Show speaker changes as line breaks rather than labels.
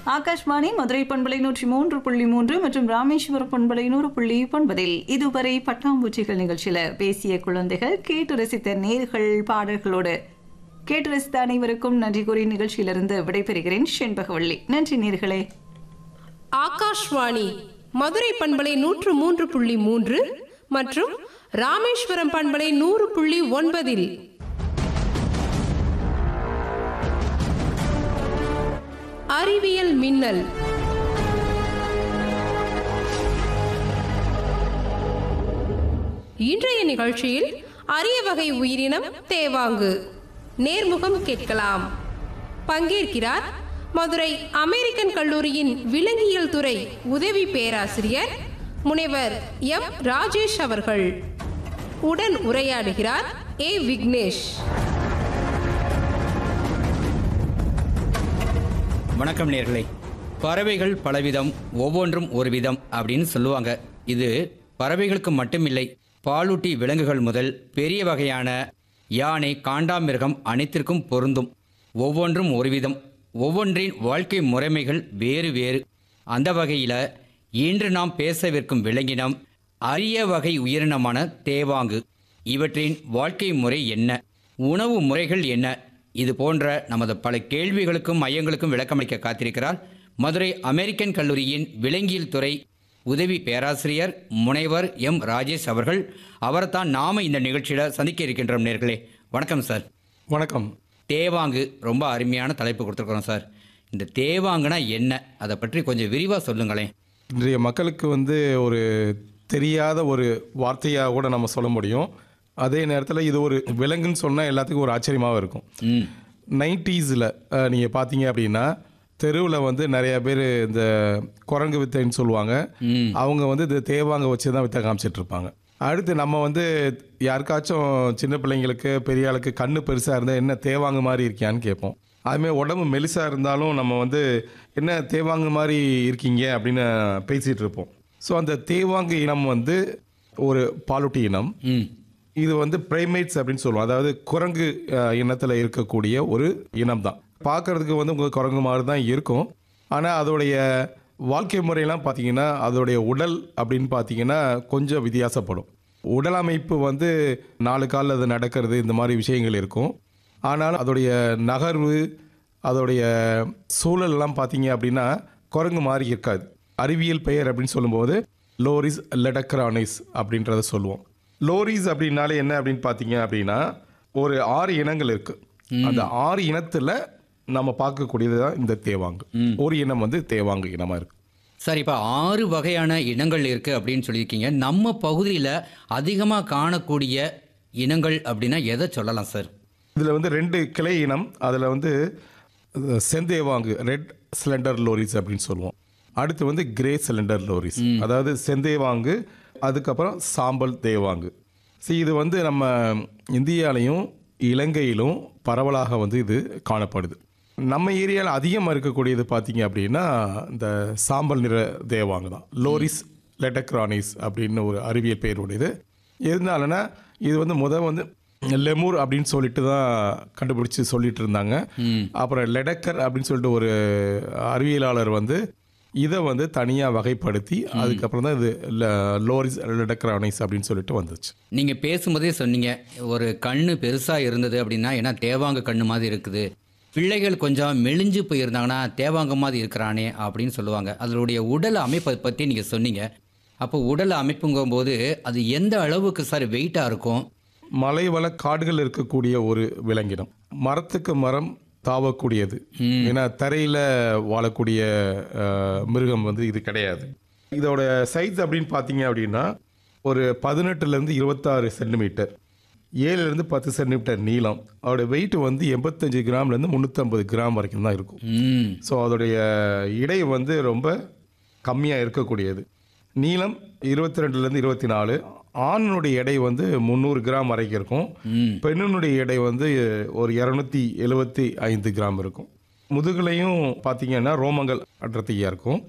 ஆகாஷ்வாணி மதுரை பண்பலை நூற்றி மூன்று புள்ளி மூன்று மற்றும் ராமேஸ்வரம் பண்பலை நூறு புள்ளி ஒன்பதில் இதுவரை பட்டாம்பூச்சிகள் நிகழ்ச்சியில பேசிய குழந்தைகள் கேட்டு ரசித்த நேர்கள் பாடல்களோடு கேட்டு ரசித்த அனைவருக்கும் நன்றி கூறி நிகழ்ச்சியிலிருந்து விடைபெறுகிறேன் செண்பகவள்ளி நன்றி நேர்களே
ஆகாஷ்வாணி மதுரை பண்பலை நூற்று மூன்று புள்ளி மூன்று மற்றும் ராமேஸ்வரம் பண்பலை நூறு புள்ளி ஒன்பதில் அறிவியல் மின்னல் இன்றைய நிகழ்ச்சியில் அரிய வகை உயிரினம் தேவாங்கு நேர்முகம் கேட்கலாம் பங்கேற்கிறார் மதுரை அமெரிக்கன் கல்லூரியின் விலங்கியல் துறை உதவி பேராசிரியர் முனைவர் எம் ராஜேஷ் அவர்கள் உடன் உரையாடுகிறார் ஏ விக்னேஷ்
வணக்கம் நேர்களே பறவைகள் பலவிதம் ஒவ்வொன்றும் ஒரு விதம் அப்படின்னு சொல்லுவாங்க இது பறவைகளுக்கு மட்டுமில்லை பாலூட்டி விலங்குகள் முதல் பெரிய வகையான யானை காண்டாமிருகம் அனைத்திற்கும் பொருந்தும் ஒவ்வொன்றும் ஒரு விதம் ஒவ்வொன்றின் வாழ்க்கை முறைமைகள் வேறு வேறு அந்த வகையில் இன்று நாம் பேசவிருக்கும் விலங்கினம் அரிய வகை உயிரினமான தேவாங்கு இவற்றின் வாழ்க்கை முறை என்ன உணவு முறைகள் என்ன இது போன்ற நமது பல கேள்விகளுக்கும் மையங்களுக்கும் விளக்கமளிக்க காத்திருக்கிறார் மதுரை அமெரிக்கன் கல்லூரியின் விலங்கியல் துறை உதவி பேராசிரியர் முனைவர் எம் ராஜேஷ் அவர்கள் அவரைத்தான் நாம இந்த நிகழ்ச்சியில் சந்திக்க இருக்கின்றோம் நேர்களே வணக்கம் சார்
வணக்கம்
தேவாங்கு ரொம்ப அருமையான தலைப்பு கொடுத்துருக்குறோம் சார் இந்த தேவாங்குனா என்ன அதை பற்றி கொஞ்சம் விரிவாக சொல்லுங்களேன்
இன்றைய மக்களுக்கு வந்து ஒரு தெரியாத ஒரு வார்த்தையாக கூட நம்ம சொல்ல முடியும் அதே நேரத்தில் இது ஒரு விலங்குன்னு சொன்னால் எல்லாத்துக்கும் ஒரு ஆச்சரியமாகவும் இருக்கும்
ம்
நைன்டீஸில் நீங்கள் பார்த்தீங்க அப்படின்னா தெருவில் வந்து நிறைய பேர் இந்த குரங்கு வித்தைன்னு சொல்லுவாங்க அவங்க வந்து இந்த தேவாங்க வச்சு தான் வித்தை காமிச்சிட்டு இருப்பாங்க அடுத்து நம்ம வந்து யாருக்காச்சும் சின்ன பிள்ளைங்களுக்கு பெரிய ஆளுக்கு கண்ணு பெருசாக இருந்தால் என்ன தேவாங்க மாதிரி இருக்கியான்னு கேட்போம் அதுமாதிரி உடம்பு மெலிசாக இருந்தாலும் நம்ம வந்து என்ன தேவாங்க மாதிரி இருக்கீங்க அப்படின்னு பேசிகிட்டு இருப்போம் ஸோ அந்த தேவாங்கு இனம் வந்து ஒரு பாலூட்டி இனம்
ம்
இது வந்து பிரைமேட்ஸ் அப்படின்னு சொல்லுவோம் அதாவது குரங்கு இனத்தில் இருக்கக்கூடிய ஒரு இனம் தான் பார்க்கறதுக்கு வந்து உங்களுக்கு குரங்கு மாதிரி தான் இருக்கும் ஆனால் அதோடைய வாழ்க்கை முறையெல்லாம் பார்த்தீங்கன்னா அதோடைய உடல் அப்படின்னு பார்த்தீங்கன்னா கொஞ்சம் வித்தியாசப்படும் உடல் அமைப்பு வந்து நாலு காலில் அது நடக்கிறது இந்த மாதிரி விஷயங்கள் இருக்கும் ஆனால் அதோடைய நகர்வு அதோடைய சூழல்லாம் பார்த்தீங்க அப்படின்னா குரங்கு மாதிரி இருக்காது அறிவியல் பெயர் அப்படின்னு சொல்லும்போது லோரிஸ் லெடக்ரானிஸ் அப்படின்றத சொல்லுவோம் லோரிஸ் அப்படின்னாலே என்ன அப்படின்னு பார்த்தீங்க அப்படின்னா ஒரு ஆறு இனங்கள் இருக்கு அந்த ஆறு இனத்துல நம்ம பார்க்கக்கூடியது தான் இந்த தேவாங்கு ஒரு இனம் வந்து தேவாங்கு இனமா இருக்கு
சார் இப்போ ஆறு வகையான இனங்கள் இருக்குது அப்படின்னு சொல்லியிருக்கீங்க நம்ம பகுதியில் அதிகமாக காணக்கூடிய இனங்கள் அப்படின்னா எதை சொல்லலாம் சார்
இதுல வந்து ரெண்டு கிளை இனம் அதுல வந்து அஹ், செந்தேவாங்கு ரெட் சிலிண்டர் லோரிஸ் அப்படின்னு சொல்லுவோம் அடுத்து வந்து கிரே சிலிண்டர் லோரிஸ் அதாவது செந்தேவாங்கு அதுக்கப்புறம் சாம்பல் தேவாங்கு சரி இது வந்து நம்ம இந்தியாலையும் இலங்கையிலும் பரவலாக வந்து இது காணப்படுது நம்ம ஏரியாவில் அதிகமாக இருக்கக்கூடியது பார்த்தீங்க அப்படின்னா இந்த சாம்பல் நிற தேவாங்கு தான் லோரிஸ் லெட்டக்ரானிஸ் அப்படின்னு ஒரு அறிவியல் பெயர் உடையது இருந்தாலும்னா இது வந்து முத வந்து லெமூர் அப்படின்னு சொல்லிட்டு தான் கண்டுபிடிச்சு சொல்லிட்டு இருந்தாங்க அப்புறம் லெடக்கர் அப்படின்னு சொல்லிட்டு ஒரு அறிவியலாளர் வந்து இதை வந்து தனியாக வகைப்படுத்தி அதுக்கப்புறம் தான் இது ல- லோரிஸ் லெடக்ரானிஸ் அப்படின்னு சொல்லிட்டு வந்துச்சு
நீங்கள் பேசும்போதே சொன்னீங்க ஒரு கண்ணு பெருசாக இருந்தது அப்படின்னா ஏன்னா தேவாங்க கண்ணு மாதிரி இருக்குது பிள்ளைகள் கொஞ்சம் மெலிஞ்சு போயிருந்தாங்கன்னா தேவாங்க மாதிரி இருக்கிறானே அப்படின்னு சொல்லுவாங்க அதனுடைய உடல் அமைப்பை பற்றி நீங்கள் சொன்னீங்க அப்போ உடல் அமைப்புங்கும்போது அது எந்த அளவுக்கு சார் வெயிட்டாக இருக்கும்
மலைவள காடுகள் இருக்கக்கூடிய ஒரு விலங்கினம் மரத்துக்கு மரம் தாவக்கூடியது ஏன்னா தரையில வாழக்கூடிய அஹ், மிருகம் வந்து இது கிடையாது இதோட சைஸ் அப்படின்னு பார்த்தீங்க அப்படின்னா ஒரு பதினெட்டுல இருந்து இருபத்தாறு சென்டிமீட்டர் ஏழுல இருந்து பத்து சென்டிமீட்டர் நீளம் அதோட வெயிட் வந்து எண்பத்தஞ்சு கிராம்ல இருந்து முந்நூற்றம்பது கிராம் வரைக்கும் தான் இருக்கும்
ம்
ஸோ அதோடைய இடை வந்து ரொம்ப கம்மியாக இருக்கக்கூடியது நீளம் இருபத்தி ரெண்டுலேருந்து இருபத்தி நாலு ஆணினுடைய எடை வந்து முந்நூறு கிராம் வரைக்கும் இருக்கும் பெண்ணினுடைய எடை வந்து ஒரு இரநூத்தி எழுபத்தி ஐந்து கிராம் இருக்கும் முதுகுலையும் பார்த்தீங்கன்னா ரோமங்கள் அடர்த்தியாக இருக்கும்